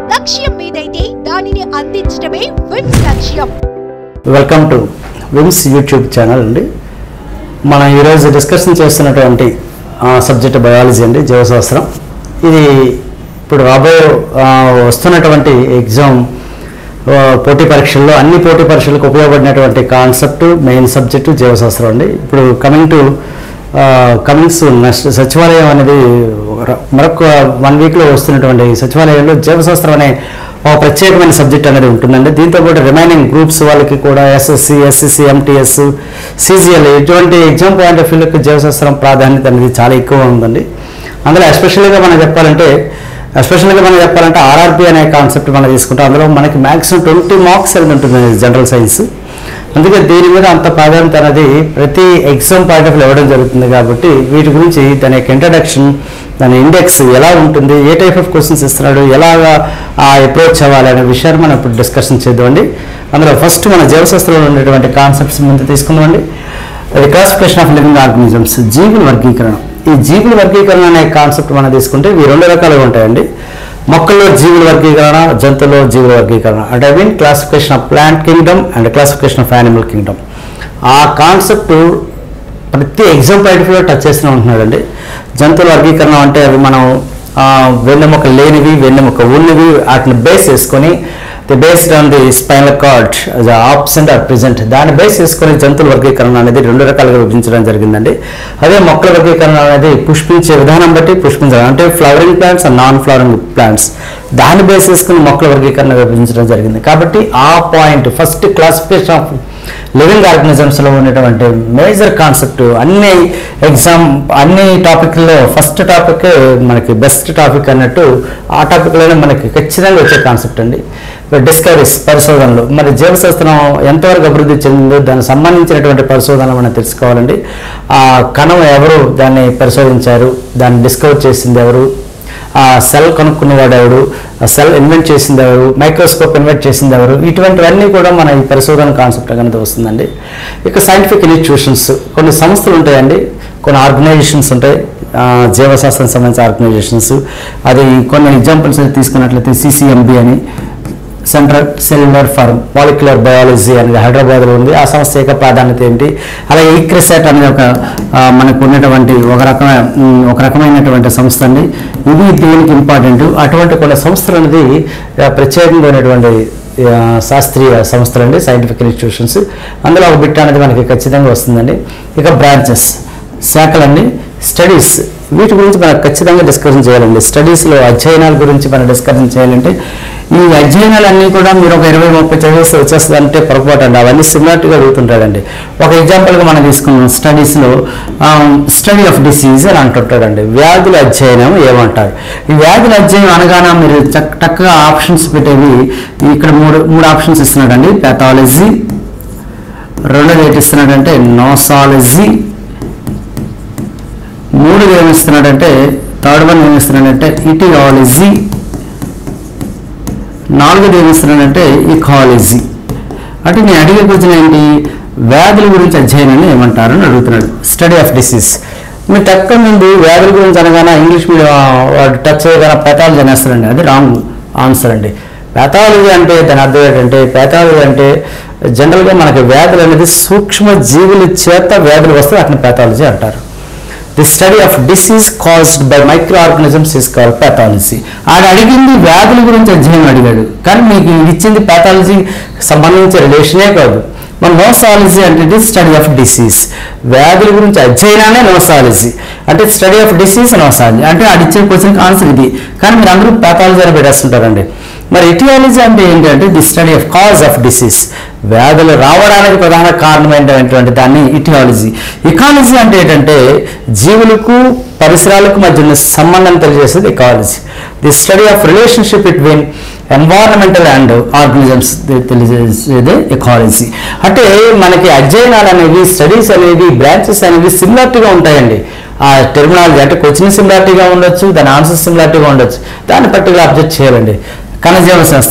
లక్ష్యం మీదైతే దానిని అందించడమే విమ్స్ లక్ష్యం welcome to VIMS YouTube channel అండి మనం ఈరోజు డిస్కషన్ చేస్తున్నటువంటి సబ్జెక్ట్ బయాలజీ అండి జీవశాస్త్రం ఇది ఇప్పుడు రాబోయే ఆ, వస్తున్నటువంటి ఎగ్జామ్ ఆ, పోటీ పరీక్షల్లో అన్ని పోటీ పరీక్షలకు ఉపయోగపడినటువంటి కాన్సెప్ట్ మెయిన్ సబ్జెక్టు జీవశాస్త్రం అండి ఇప్పుడు కమింగ్ టు కమింగ్స్ నెక్స్ట్ సచివాలయం అనేది ర- మరొక వన్ వీక్లో వస్తున్నటువంటి సచివాలయంలో జీవశాస్త్రం అనే ఒక ప్రత్యేకమైన సబ్జెక్ట్ అనేది ఉంటుందండి దీంతో పాటు రిమైనింగ్ గ్రూప్స్ వాళ్ళకి కూడా ఎస్ఎస్సి ఎస్ఎస్సి ఎంటీఎస్ సిజిఎల్ ఇటువంటి ఎగ్జామ్ పాయింట్ ఆఫ్ వ్యూలోకి జీవశాస్త్రం ప్రాధాన్యత అనేది చాలా ఎక్కువ ఉందండి అందులో ఎస్పెషల్గా మనం చెప్పాలంటే ఎస్పెషల్గా మనం చెప్పాలంటే ఆర్ఆర్బి అనే కాన్సెప్ట్ మనం తీసుకుంటాం అందులో మనకి మ్యాక్సిమం ట్వంటీ మార్క్స్ అనేది ఉంటుంది జనరల్ సైన్స్ అందుకే దీని మీద అంత ప్రాధాన్యత అనేది ప్రతి ఎగ్జామ్ పాయింట్ ఆఫ్ ఇవ్వడం జరుగుతుంది కాబట్టి వీటి గురించి దాని యొక్క ఇంట్రడక్షన్ దాని ఇండెక్స్ ఎలా ఉంటుంది ఏ టైప్ ఆఫ్ క్వశ్చన్స్ ఇస్తున్నాడు ఎలాగా అప్రోచ్ అవ్వాలి అనే విషయాన్ని మనం ఇప్పుడు డిస్కషన్ చేద్దామండి అందులో ఫస్ట్ మన జీవశాస్త్రంలో ఉండేటువంటి కాన్సెప్ట్స్ ముందు తీసుకుందామండి అది క్లాసిఫికేషన్ ఆఫ్ లివింగ్ ఆర్గనిజమ్స్ జీవుల వర్గీకరణ ఈ జీవుల వర్గీకరణ అనే కాన్సెప్ట్ మనం తీసుకుంటే ఇవి రెండు రకాలుగా ఉంటాయండి మొక్కల్లో జీవుల వర్గీకరణ జంతువుల్లో జీవుల వర్గీకరణ అంటే I mean classification of plant kingdom and classification of animal kingdom ఆ కాన్సెప్ట్ ప్రతి ఎగ్జామ్ పాయింట్లో టచ్ చేస్తూనే ఉంటున్నాడండి జంతువుల వర్గీకరణ అంటే అవి మనం ఆ, వెన్నెముక లేనివి వెన్నెముక ఉన్నవి వాటిని బేస్ చేసుకొని the based on the spinal cord absent or present దాన్ని బేస్ చేసుకొని జంతువుల వర్గీకరణ అనేది రెండు రకాలుగా విభజించడం జరిగిందండి అదే మొక్కల వర్గీకరణ అనేది పుష్పించే విధానం బట్టి పుష్పించడం అంటే flowering plants and non flowering plants దాన్ని బేస్ చేసుకుని మొక్కల వర్గీకరణ విభజించడం జరిగింది కాబట్టి ఆ point first classification of living ఆర్గనిజమ్స్లో ఉన్నటువంటి మేజర్ కాన్సెప్ట్ అన్ని ఎగ్జామ్ అన్ని టాపిక్లో ఫస్ట్ టాపిక్ మనకి బెస్ట్ టాపిక్ అన్నట్టు ఆ టాపిక్లోనే మనకి ఖచ్చితంగా వచ్చే కాన్సెప్ట్ అండి డిస్కవరీస్ పరిశోధనలు మరి జీవశాస్త్రం ఎంతవరకు అభివృద్ధి చెందిందో దానికి సంబంధించినటువంటి పరిశోధనలు మనం తెలుసుకోవాలండి ఆ కణం ఎవరు దాన్ని పరిశోధించారు దాన్ని డిస్కవర్ చేసింది ఎవరు ఆ సెల్ కనుక్కున్నవాడు ఎవడు ఆ సెల్ ఇన్వెంట్ చేసింది ఎవరు మైక్రోస్కోప్ ఇన్వెంట్ చేసింది ఎవరు ఇటువంటివన్నీ కూడా మన ఈ పరిశోధన కాన్సెప్ట్ అనేది వస్తుందండి ఇక సైంటిఫిక్ ఇన్స్టిట్యూషన్స్ కొన్ని సంస్థలు ఉంటాయండి కొన్ని ఆర్గనైజేషన్స్ ఉంటాయి ఆ, జీవశాస్త్రం సంబంధించిన ఆర్గనైజేషన్స్ అది కొన్ని ఎగ్జాంపుల్స్ తీసుకున్నట్లయితే సిసిఎంబి అని central cellular form molecular biology అనేది హైదరాబాద్లో ఉంది ఆ సంస్థ యొక్క ప్రాధాన్యత ఏంటి అలాగే ఈక్రిసెట్ అనేది ఒక ఆ, మనకు ఉన్నటువంటి ఒక రకమైన ఉమ్, ఒక రకమైనటువంటి సంస్థ అండి ఇది దేనికి ఇంపార్టెంట్ అటువంటి కొన్ని సంస్థలు అనేది ఆ, ప్రత్యేకంగా ఉన్నటువంటి ఆ, శాస్త్రీయ సంస్థలు అండి సైంటిఫిక్ ఇన్స్టిట్యూషన్స్ అందులో ఒక బిట్ అనేది మనకి ఖచ్చితంగా వస్తుందండి ఇక బ్రాంచెస్ శాఖలన్నీ స్టడీస్ వీటి గురించి మనం ఖచ్చితంగా డిస్కషన్ చేయాలండి స్టడీస్లో అధ్యయనాల గురించి మనం డిస్కషన్ చేయాలంటే ఈ అధ్యయనాలన్నీ కూడా మీరు ఒక ఇరవై ముప్పై చదివేసి వచ్చేస్తుంది అంటే పొరపాటు అండి అవన్నీ సిమిలారిటీగా అడుగుతుంటాడండి ఒక ఎగ్జాంపుల్గా మనం తీసుకున్నాం స్టడీస్లో స్టడీ ఆఫ్ డిసీజ్ అని అంటుంటాడండి వ్యాధుల అధ్యయనం ఏమంటారు ఈ వ్యాధుల అధ్యయనం అనగానే మీరు చక్ చక్కగా ఆప్షన్స్ పెట్టేవి ఇక్కడ మూడు మూడు ఆప్షన్స్ ఇస్తున్నాడండి పెథాలజీ రెండోది ఏంటి ఇస్తున్నాడంటే నోసాలజీ మూడుగా ఏమిస్తున్నాడంటే థర్డ్ వన్ ఏమిస్తున్నాడంటే ఇటియాలజీ నాలుగోది ఏమిస్తున్నాడంటే ఇకాలజీ అంటే నేను అడిగే క్వశ్చన్ ఏంటి వ్యాధుల గురించి అధ్యయనాన్ని ఏమంటారు అని అడుగుతున్నాడు స్టడీ ఆఫ్ డిసీజ్ మీరు టక్క ముందు వ్యాధుల గురించి అనగానే ఇంగ్లీష్ మీడియం వాడు టచ్ చేయగానే పెథాలజీ అనేస్తారండి అది రాంగ్ ఆన్సర్ అండి పెథాలజీ అంటే దాని అర్థం ఏంటంటే పెథాలజీ అంటే జనరల్గా మనకి వ్యాధులు అనేది సూక్ష్మ జీవుల చేత వ్యాధులు వస్తే వాటిని పెథాలజీ అంటారు the study of disease caused by micro organisms is call pathology ఆడ అడిగింది వ్యాధుల గురించి అధ్యయనం అడిగాడు కానీ మీకు ఇది ఇచ్చింది పాథాలజీ సంబంధించిన రిలేషనే కాదు మన నోసాలజీ అంటే ఇది స్టడీ ఆఫ్ డిసీజ్ వ్యాధుల గురించి అధ్యయనానే నోసాలజీ అంటే స్టడీ ఆఫ్ డిసీజ్ నోసాలజీ అంటే అడిచ్చే క్వశ్చన్కి ఆన్సర్ ఇది కానీ మీరు అందరూ పాథాలజీ అని పెట్టేస్తుంటారండి మరి ఎటియాలజీ అంటే ఏంటంటే the study of cause of disease వ్యాధులు రావడానికి ప్రధాన కారణమైనటువంటి దాన్ని ఇటియాలజీ ఇకాలజీ అంటే ఏంటంటే జీవులకు పరిసరాలకు మధ్య ఉన్న సంబంధం తెలియజేసేది ecology the study of relationship between environmental and organisms తెలియజేసేది ఎకాలజీ అంటే మనకి అధ్యయనాలు అనేవి స్టడీస్ అనేవి బ్రాంచెస్ అనేవి సిమిలారిటీగా ఉంటాయండి ఆ టెర్మినాలజీ అంటే క్వశ్చన్ సిమిలారిటీగా ఉండొచ్చు దాని ఆన్సర్ సిమిలారిటీగా ఉండొచ్చు దాన్ని పర్టికులర్ అబ్జెక్ట్ చేయాలండి కణజీవ శాస్త్రం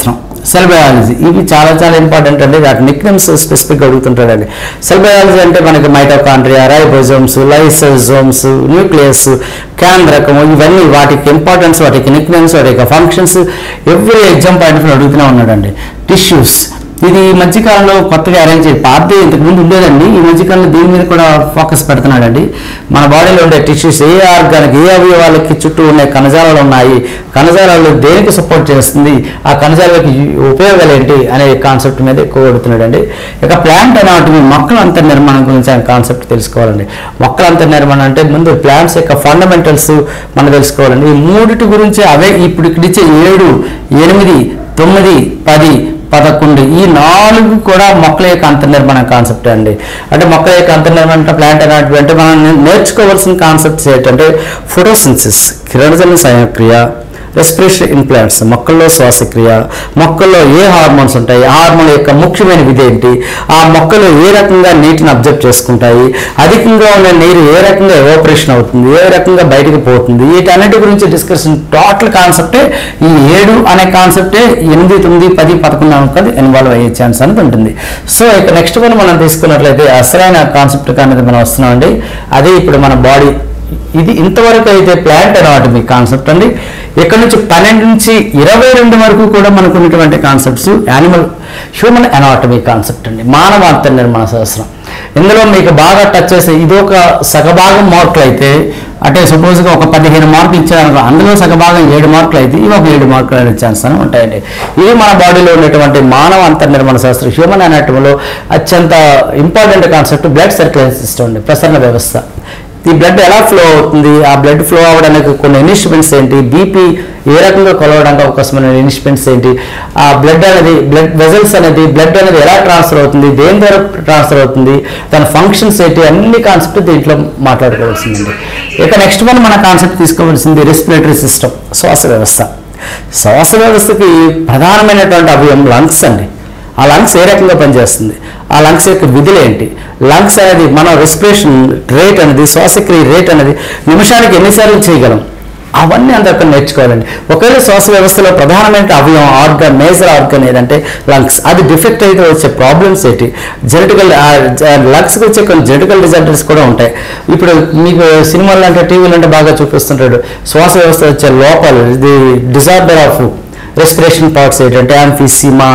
సెల్ బయాలజీ ఇవి చాలా చాలా ఇంపార్టెంట్ అండి వాటి నిక్నమ్స్ స్పెసిఫిక్ అడుగుతుంటాడండి సెల్ బయాలజీ అంటే మనకి మైటోకాండ్రియా రైబోజోమ్స్ లైసోజోమ్స్ న్యూక్లియస్ కేంద్రకము ఇవన్నీ వాటికి ఇంపార్టెన్స్ వాటికి నిక్నమ్స్ వాటి యొక్క functions every exam point of అడుగుతూనే ఉన్నాడండి టిష్యూస్ ఇది ఈ మధ్యకాలంలో కొత్తగా అరేంజ్ చేసి పార్టీ ఇంతకు ముందు ఉండేదండి ఈ మధ్యకాలంలో దీని మీద కూడా ఫోకస్ పెడుతున్నాడండి మన బాడీలో ఉండే టిష్యూస్ ఏ ఆర్గానికి ఏ అవయవాలకి చుట్టూ ఉండే కణజాలాలు ఉన్నాయి కణజాలాలు దేనికి సపోర్ట్ చేస్తుంది ఆ కణజాలాలకి ఉపయోగాలు ఏంటి అనే కాన్సెప్ట్ మీద ఎక్కువ అడుగుతున్నాడండి ఇక ప్లాంట్ అనాటమీ మొక్కల అంత నిర్మాణం గురించి ఆయన కాన్సెప్ట్ తెలుసుకోవాలండి మొక్కల అంత నిర్మాణం అంటే ముందు ప్లాంట్స్ యొక్క ఫండమెంటల్స్ మనం తెలుసుకోవాలండి ఈ మూడిటి గురించి అవే ఇప్పుడు ఇక్కడ ఇచ్చే ఏడు ఎనిమిది తొమ్మిది పది పదకొండు ఈ నాలుగు కూడా మొక్కల యొక్క అంతర్నిర్మాణ కాన్సెప్ట్ అండి అంటే మొక్కల యొక్క అంతర్నిర్మాణ అంటే ప్లాంట్ అనాటమీ అంటే మనం నేర్చుకోవాల్సిన కాన్సెప్ట్స్ ఏంటంటే ఫోటోసిన్సిస్ కిరణజన సంక్రియ రెస్పిరేషన్ ఇన్ప్లాంట్స్ మొక్కల్లో శ్వాసక్రియ మొక్కల్లో ఏ హార్మోన్స్ ఉంటాయి ఆ హార్మోన్ యొక్క ముఖ్యమైన విధి ఏంటి ఆ మొక్కలు ఏ రకంగా నీటిని అబ్జర్వ్ చేసుకుంటాయి అధికంగా ఉన్న నీరు ఏ రకంగా ఎవాపరేషన్ అవుతుంది ఏ రకంగా బయటకు పోతుంది వీటన్నిటి గురించి డిస్కషన్ టోటల్ కాన్సెప్టే ఈ ఏడు అనే కాన్సెప్టే ఎనిమిది తొమ్మిది పది పదకొండు అనుకోని ఇన్వాల్వ్ అయ్యే ఛాన్స్ అనేది ఉంటుంది సో ఇక నెక్స్ట్ వన్ మనం తీసుకున్నట్లయితే అసలైన కాన్సెప్ట్ అనేది మనం వస్తున్నామండి అదే ఇప్పుడు మన బాడీ ఇది ఇంతవరకు అయితే ప్లాంట్ అనాటమీ కాన్సెప్ట్ అండి ఇక్కడ నుంచి పన్నెండు నుంచి ఇరవై రెండు వరకు కూడా మనకు ఉన్నటువంటి concepts animal human anatomy concept అండి మానవ అంత నిర్మాణ శాస్త్రం ఇందులో మీకు బాగా టచ్ చేసే ఇదొక సగభాగం మార్కులు అయితే అంటే సపోజ్గా ఒక పదిహేను మార్కులు ఇచ్చారనుకో అందులో సగభాగం ఏడు మార్కులు అయితే ఇవి ఒక ఏడు మార్కులు అనే ఛాన్స్ అని ఉంటాయండి ఇది మన బాడీలో ఉన్నటువంటి మానవ అంతర్నిర్మాణ శాస్త్రం హ్యూమన్ అనాటమీలో అత్యంత important concept blood circulation system అండి ప్రసరణ వ్యవస్థ ఈ బ్లడ్ ఎలా ఫ్లో అవుతుంది ఆ బ్లడ్ ఫ్లో అవ్వడానికి కొన్ని ఇన్స్ట్రుమెంట్స్ ఏంటి బీపీ ఏ రకంగా కొలవడానికి అవకాశమైన ఇన్స్ట్రుమెంట్స్ ఏంటి ఆ బ్లడ్ అనేది బ్లడ్ వెజల్స్ అనేది బ్లడ్ అనేది ఎలా ట్రాన్స్ఫర్ అవుతుంది దేని ద్వారా ట్రాన్స్ఫర్ అవుతుంది దాని ఫంక్షన్స్ ఏంటి అన్ని కాన్సెప్ట్ దీంట్లో మాట్లాడుకోవాల్సిందండి ఇక నెక్స్ట్ వన్ మన కాన్సెప్ట్ తీసుకోవాల్సింది రెస్పిరేటరీ సిస్టమ్ శ్వాస వ్యవస్థ శ్వాస వ్యవస్థకి ప్రధానమైనటువంటి అవయవం లంగ్స్ అండి ఆ లంగ్స్ ఏ రకంగా పనిచేస్తుంది ఆ లంగ్స్ యొక్క విధులు ఏంటి లంగ్స్ అనేది మన రెస్పిరేషన్ రేట్ అనేది శ్వాసక్రియ రేట్ అనేది నిమిషానికి ఎన్నిసార్లు చేయగలం అవన్నీ అందరికీ నేర్చుకోవాలండి ఒకవేళ శ్వాస వ్యవస్థలో ప్రధానమైన అవయవం ఆర్గన్ మేజర్ ఆర్గన్ ఏదంటే లంగ్స్ అది డిఫెక్ట్ అయితే వచ్చే ప్రాబ్లమ్స్ ఏంటి జెనటికల్ లంగ్స్కి వచ్చే కొన్ని జెనటికల్ డిజార్డర్స్ కూడా ఉంటాయి ఇప్పుడు మీకు సినిమాలు అంటే టీవీలు అంటే బాగా చూపిస్తుంటాడు శ్వాస వ్యవస్థ వచ్చే లోపాలు ఇది డిజార్డర్ ఆఫ్ రెస్పిరేషన్ పార్ట్స్ ఏంటంటే యాంఫీసీమా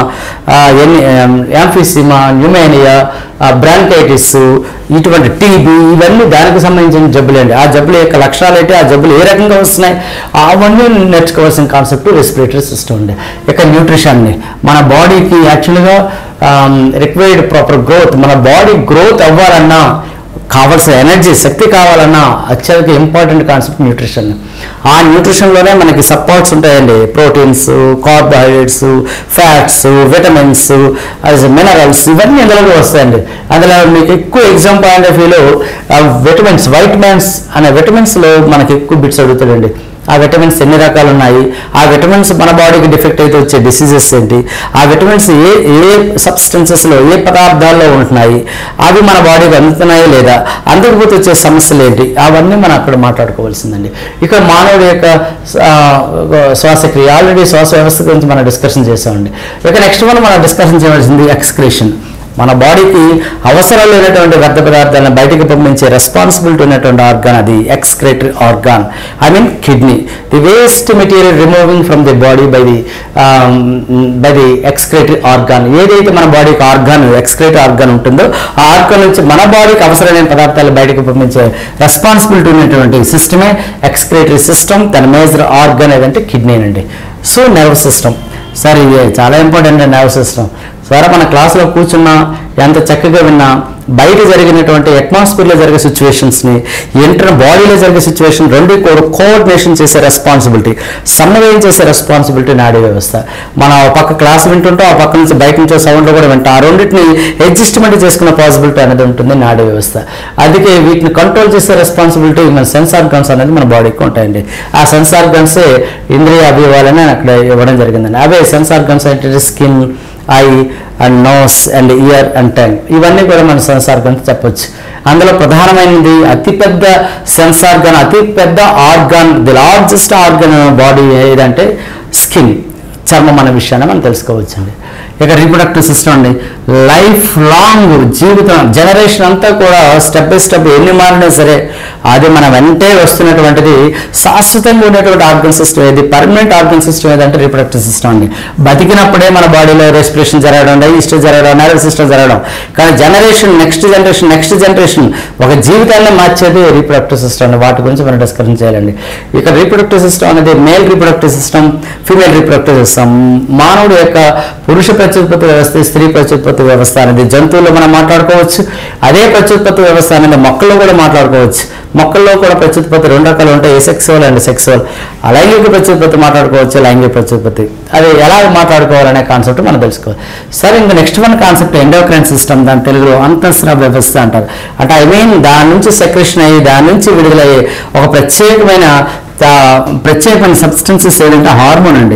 యాంఫీసీమా న్యూమేనియా బ్రాంకైటిస్ ఇటువంటి టీబీ ఇవన్నీ దానికి సంబంధించిన జబ్బులు అండి ఆ జబ్బుల యొక్క లక్షణాలు ఏంటి ఆ జబ్బులు ఏ రకంగా వస్తున్నాయి అవన్నీ నేర్చుకోవాల్సిన కాన్సెప్ట్ రెస్పిరేటరీ సిస్టమ్ అండి ఇక న్యూట్రిషన్ని మన బాడీకి యాక్చువల్గా రిక్వైర్డ్ ప్రాపర్ గ్రోత్ మన బాడీ గ్రోత్ అవ్వాలన్నా కావాల్సిన ఎనర్జీ శక్తి కావాలన్నా అత్యధిక ఇంపార్టెంట్ కాన్సెప్ట్ న్యూట్రిషన్ ఆ న్యూట్రిషన్లోనే మనకి సపోర్ట్స్ ఉంటాయండి proteins carbohydrates fats vitamins minerals ఇవన్నీ ఇందులోకి వస్తాయండి అందులో మీకు ఎక్కువ ఎగ్జామ్ పాయింట్ ఆఫ్ వ్యూలో విటమిన్స్ వైటమిన్స్ అనే విటమిన్స్లో మనకి ఎక్కువ బిట్స్ అడుగుతాడండి ఆ విటమిన్స్ ఎన్ని రకాలు ఉన్నాయి ఆ విటమిన్స్ మన బాడీకి డిఫెక్ట్ అయితే వచ్చే డిసీజెస్ ఏంటి ఆ విటమిన్స్ ఏ ఏ సబ్స్టెన్సెస్లో ఏ పదార్థాల్లో ఉంటున్నాయి అవి మన బాడీకి అందుతున్నాయా లేదా అందకపోతే వచ్చే సమస్యలు ఏంటి అవన్నీ మనం అక్కడ మాట్లాడుకోవాల్సిందండి ఇక మానవుడి యొక్క ఆ, శ్వాసక్రియ ఆల్రెడీ శ్వాస వ్యవస్థ గురించి మనం డిస్కషన్ చేసామండి ఇక నెక్స్ట్ మనం మనం డిస్కషన్ చేయవలసింది ఎక్స్క్రేషన్ మన బాడీకి అవసరం లేనటువంటి వ్యర్థ పదార్థాలను బయటికి పంపించే రెస్పాన్సిబిలిటీ ఉన్నటువంటి ఆర్గాన్ అది excretory organ I mean kidney the waste material removing from the body by the by the excretory organ ఏదైతే మన బాడీకి ఆర్గాన్ ఎక్స్క్రేటరీ ఆర్గాన్ ఉంటుందో ఆ ఆర్గాన్ నుంచి మన బాడీకి అవసరమైన పదార్థాలు బయటకు పంపించే రెస్పాన్సిబిలిటీ ఉన్నటువంటి సిస్టమే ఎక్స్క్రేటరీ సిస్టమ్ తన మేజర్ ఆర్గాన్ ఏదంటే కిడ్నీ అండి సో నర్వ్ సిస్టమ్ సార్ ఇది చాలా ఇంపార్టెంట్ నర్వ్ సిస్టమ్ సార్ మన క్లాస్లో కూర్చున్నా ఎంత చక్కగా విన్నా బయట జరిగినటువంటి అట్మాస్ఫియర్లో జరిగే సిచ్యువేషన్స్ని ఇంటర్ బాడీలో జరిగే సిచ్యువేషన్ రెండు కూడా కోఆర్డినేషన్ చేసే రెస్పాన్సిబిలిటీ సమన్వయం చేసే రెస్పాన్సిబిలిటీ నాడీ వ్యవస్థ మనం ఒక పక్క క్లాస్ వింటుంటాం ఆ పక్క నుంచి బయట నుంచి సౌండ్లో కూడా వింటాం ఆ రెండింటిని అడ్జస్ట్మెంట్ చేసుకునే పాసిబిలిటీ అనేది ఉంటుంది నాడీ వ్యవస్థ అందుకే వీటిని కంట్రోల్ చేసే రెస్పాన్సిబిలిటీ మన సెన్సార్ గన్స్ అనేది మన బాడీకి ఉంటాయండి ఆ సెన్సార్ గన్సే ఇంద్రియ అవయవాలని అక్కడ ఇవ్వడం జరిగిందండి అవే సెన్సార్ గన్స్ అంటే skin eye and nose and ear and tongue ఇవన్నీ కూడా మన సెన్సార్ గన్ చెప్పొచ్చు అందులో ప్రధానమైనది అతిపెద్ద సెన్సార్ గన్ అతి పెద్ద organ the largest organ body ఏదంటే స్కిన్ చర్మం అనే విషయాన్ని మనం తెలుసుకోవచ్చండి ఇక రీప్రొడక్టివ్ సిస్టమ్ అండి లైఫ్ లాంగ్ జీవితం జనరేషన్ అంతా కూడా స్టెప్ బై స్టెప్ ఎన్ని మారినా సరే అది మన వెంటే వస్తున్నటువంటిది శాశ్వతంగా ఉన్నటువంటి ఆర్గన్ సిస్టమ్ ఏది పర్మనెంట్ ఆర్గన్ సిస్టమ్ ఏదంటే రీప్రొడక్టివ్ సిస్టమ్ అండి బతికినప్పుడే మన బాడీలో రెస్పిరేషన్ జరగడం డైజెస్టివ్ జరగడం నర్వ్ సిస్టమ్ జరగడం కానీ generation next generation next generation ఒక జీవితాన్ని మార్చేది రీప్రొడక్టివ్ సిస్టమ్ అండి వాటి గురించి మనం డిస్కషన్ చేయాలండి ఇక రీప్రొడక్టివ్ సిస్టమ్ అనేది male reproductive system female reproductive system మానవుడు యొక్క పురుష ప్రత్యుత్పత్తి వ్యవస్థ స్త్రీ ప్రత్యుత్పత్తి వ్యవస్థ అనేది జంతువుల్లో మనం మాట్లాడుకోవచ్చు అదే ప్రత్యుత్పత్తి వ్యవస్థ అనేది మొక్కల్లో కూడా మాట్లాడుకోవచ్చు మొక్కల్లో కూడా ప్రత్యుత్పత్తి రెండు రకాలు ఉంటాయి సెక్సువల్ అండ్ సెక్సువల్ లైంగిక ప్రత్యుత్పత్తి మాట్లాడుకోవచ్చు లైంగిక ప్రత్యుత్పత్తి అది ఎలా మాట్లాడుకోవాలనే కాన్సెప్ట్ మనం తెలుసుకోవాలి సరే ఇంకా next one concept endocrine system దాని తెలుగులో అంతఃస్రావ వ్యవస్థ అంటారు అంటే ఐ మీన్ దాని నుంచి సెక్రెషన్ అయ్యి దాని నుంచి విడుదలయ్యే ఒక ప్రత్యేకమైన ఆ, ప్రత్యేకమైన సబ్స్టెన్సెస్ ఏదంటే హార్మోన్ అండి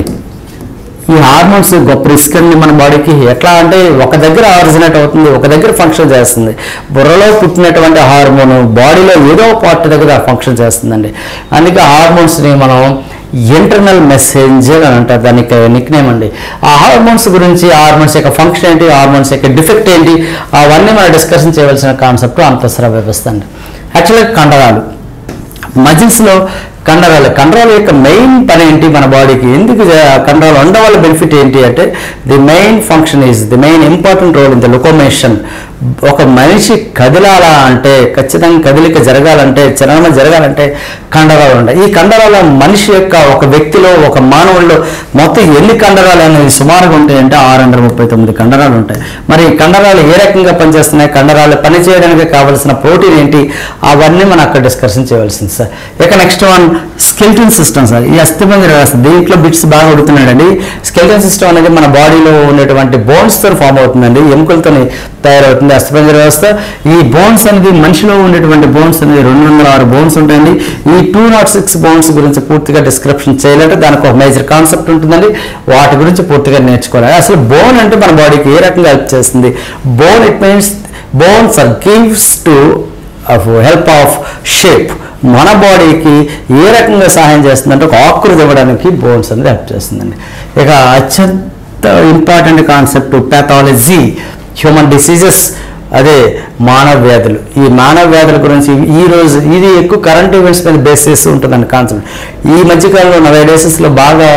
ఈ హార్మోన్స్ గొప్ప రిస్క్ అండి మన బాడీకి ఎట్లా అంటే ఒక దగ్గర ఆరిజినేట్ అవుతుంది ఒక దగ్గర ఫంక్షన్ చేస్తుంది బుర్రలో పుట్టినటువంటి హార్మోన్ బాడీలో ఏదో పార్ట్ దగ్గర ఫంక్షన్ చేస్తుందండి అందుకే హార్మోన్స్ని మనం ఇంటర్నల్ మెసేంజర్ అని అంటారు దానికి నిక్ నేమ్ అండి ఆ హార్మోన్స్ గురించి హార్మోన్స్ యొక్క ఫంక్షన్ ఏంటి హార్మోన్స్ యొక్క డిఫెక్ట్ ఏంటి అవన్నీ మనం డిస్కషన్ చేయవలసిన కాన్సెప్ట్ అంతఃస్రావ వ్యవస్థ అండి యాక్చువల్గా కండరాలు మజిల్స్లో కండరాలు కండరాల యొక్క మెయిన్ పని ఏంటి మన బాడీకి ఎందుకు జ- కండరాలు ఉండడం వల్ల బెనిఫిట్ ఏంటి అంటే the main function is the main important role in the locomotion ఒక మనిషి కదిలాలా అంటే ఖచ్చితంగా కదిలిక జరగాలంటే చలనం జరగాలంటే కండరాలు ఉంటాయి ఈ కండరాల మనిషి యొక్క ఒక వ్యక్తిలో ఒక మానవుల్లో మొత్తం ఎన్ని కండరాలు అనేది సుమారుగా ఉంటాయంటే ఆరు వందల ముప్పై తొమ్మిది కండరాలు ఉంటాయి మరి ఈ కండరాలు ఏ రకంగా పనిచేస్తున్నాయి కండరాలు పనిచేయడానికి కావలసిన ప్రోటీన్ ఏంటి అవన్నీ మనం అక్కడ డిస్కషన్ చేయవలసింది సార్ ఇక next one skeleton system sir ఈ అస్థిపంజర వ్యవస్థ దీంట్లో బిట్స్ బాగా ఉడుతున్నాడండి స్కెల్టన్ సిస్టమ్ అనేది మన బాడీలో ఉన్నటువంటి బోన్స్ తో ఫామ్ అవుతుందండి ఎముకలతో తయారవుతుంది అస్థిపంజర వ్యవస్థ ఈ బోన్స్ అనేది మనిషిలో ఉండేటువంటి బోన్స్ అనేది రెండు వందల ఆరు బోన్స్ ఉంటాయండి ఈ టూ నాట్ సిక్స్ బోన్స్ గురించి పూర్తిగా డిస్క్రిప్షన్ చేయాలంటే దానికి ఒక మేజర్ కాన్సెప్ట్ ఉంటుందండి వాటి గురించి పూర్తిగా నేర్చుకోవాలి అసలు బోన్ అంటే మన బాడీకి ఏ రకంగా హెల్ప్ చేస్తుంది bone it means bones are gives to of help of shape మన బాడీకి ఏ రకంగా సహాయం చేస్తుందంటే ఒక ఆకృతి ఇవ్వడానికి బోన్స్ అనేది హెల్ప్ చేస్తుందండి ఇక అత్యంత important concept pathology human diseases అదే మానవ వ్యాధులు ఈ మానవ వ్యాధుల గురించి ఈ రోజు ఇది ఎక్కువ కరెంట్ ఈవెంట్స్ మీద బేస్ చేస్తూ ఉంటుందండి కాన్సెప్ట్ ఈ మధ్యకాలంలో నలభై డేసెస్లో బాగా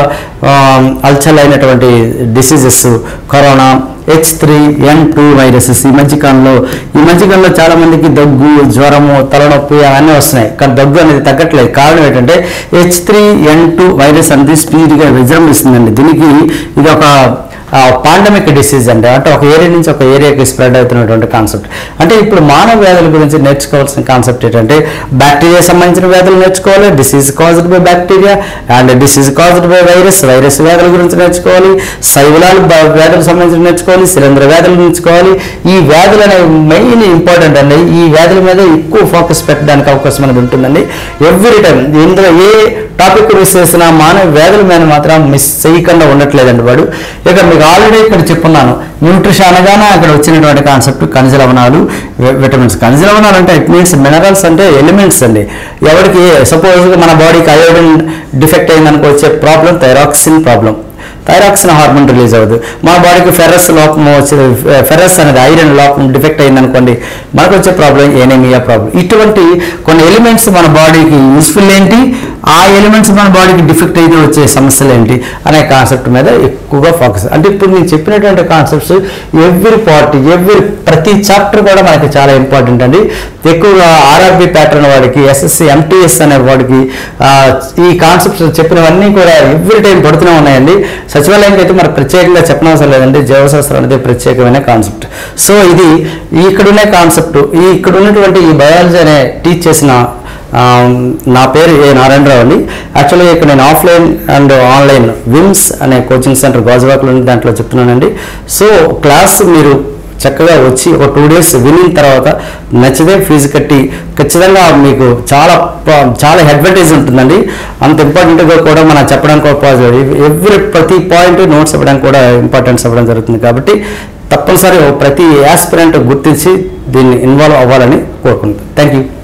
అల్చల్ అయినటువంటి diseases corona H three N two viruses ఈ మధ్యకాలంలో ఈ మధ్యకాలంలో చాలా మందికి దగ్గు జ్వరము తలనొప్పి అవన్నీ వస్తున్నాయి కానీ దగ్గు అనేది తగ్గట్లేదు కారణం ఏంటంటే H three N two virus అనేది స్పీడ్గా విజృంభిస్తుందండి దీనికి ఇది ఒక పాండమిక్ డిసీజ్ అండి అంటే ఒక ఏరియా నుంచి ఒక ఏరియాకి స్ప్రెడ్ అవుతున్నటువంటి కాన్సెప్ట్ అంటే ఇప్పుడు మానవ వ్యాధుల గురించి నేర్చుకోవాల్సిన కాన్సెప్ట్ ఏంటంటే బ్యాక్టీరియా సంబంధించిన వ్యాధులు నేర్చుకోవాలి disease caused by bacteria and disease caused by virus virus వ్యాధుల గురించి నేర్చుకోవాలి శైవలాలు వ్యాధులకు సంబంధించి నేర్చుకోవాలి శిలంద్ర వ్యాధులు నేర్చుకోవాలి ఈ వ్యాధులు అనేవి మెయిన్ ఇంపార్టెంట్ అండి ఈ వ్యాధుల మీద ఎక్కువ ఫోకస్ పెట్టడానికి అవకాశం అనేది ఉంటుందండి ఎవ్రీ టైం ఇందులో ఏ టాపిక్ మిస్ చేసినా మానవ వ్యాధుల మీద మాత్రం మిస్ చేయకుండా ఉండట్లేదండి వాడు ఇక మీకు ఆల్రెడీ ఇక్కడ చెప్పున్నాను న్యూట్రిషన్ అనగానే అక్కడ వచ్చినటువంటి కాన్సెప్ట్ ఖనిజ లవణాలు వి- విటమిన్స్ ఖనిజ లవణాలు అంటే ఇట్ మీన్స్ మినరల్స్ అంటే ఎలిమెంట్స్ అండి ఎవరికి సపోజ్ మన బాడీకి అయోడిన్ డిఫెక్ట్ అయిందనుకో వచ్చే problem thyroxine problem thyroxine hormone release అవ్వదు మన బాడీకి ఫెర్రస్ లోపం వచ్చే ఫెర్రస్ అనేది ఐరన్ లోపం డిఫెక్ట్ అయిందనుకోండి మనకు వచ్చే ప్రాబ్లం ఏనేమియా ప్రాబ్లం ఇటువంటి కొన్ని ఎలిమెంట్స్ మన బాడీకి యూస్ఫుల్ ఏంటి ఆ ఎలిమెంట్స్ మన బాడీకి డిఫెక్ట్ అయితే వచ్చే సమస్యలు ఏంటి అనే కాన్సెప్ట్ మీద ఎక్కువగా ఫోకస్ అంటే ఇప్పుడు నేను చెప్పినటువంటి కాన్సెప్ట్స్ ఎవ్రీ పార్ట్ ఎవ్రీ ప్రతి చాప్టర్ కూడా మనకి చాలా ఇంపార్టెంట్ అండి ఎక్కువగా ఆర్ఆర్బి ప్యాటర్న్ వాడికి ఎస్ఎస్సి ఎంటీఎస్ అనే వాడికి ఆ, ఈ కాన్సెప్ట్స్ చెప్పినవన్నీ కూడా ఎవ్రీ టైం పడుతూనే ఉన్నాయండి సచివాలయానికి అయితే మనకు ప్రత్యేకంగా చెప్పనవసరం లేదండి జీవశాస్త్రం అనేది ప్రత్యేకమైన కాన్సెప్ట్ సో ఇది ఇక్కడున్న కాన్సెప్ట్ ఈ ఇక్కడ ఉన్నటువంటి ఈ బయాలజీ అనే టీచ్ చేసిన ఆ, నా పేరు ఏ నారాయణరావు అండి యాక్చువల్గా ఇక్కడ నేను ఆఫ్లైన్ అండ్ ఆన్లైన్ విమ్స్ అనే కోచింగ్ సెంటర్ గాజువాకలో ఉంది దాంట్లో చెప్తున్నానండి సో క్లాస్ మీరు చక్కగా వచ్చి ఒక టూ డేస్ వినిన తర్వాత నచ్చితే ఫీజు కట్టి ఖచ్చితంగా మీకు చాలా ప- చాలా అడ్వాంటేజ్ ఉంటుందండి అంత ఇంపార్టెంట్గా కూడా మనం చెప్పడానికి కూడా ఎవ్రీ ప్రతి పాయింట్ నోట్స్ ఇవ్వడానికి కూడా ఇంపార్టెన్స్ ఇవ్వడం జరుగుతుంది కాబట్టి తప్పనిసరి ప్రతి యాస్పిరెంట్ గుర్తించి దీన్ని ఇన్వాల్వ్ అవ్వాలని కోరుకుంటున్నాను థ్యాంక్ యూ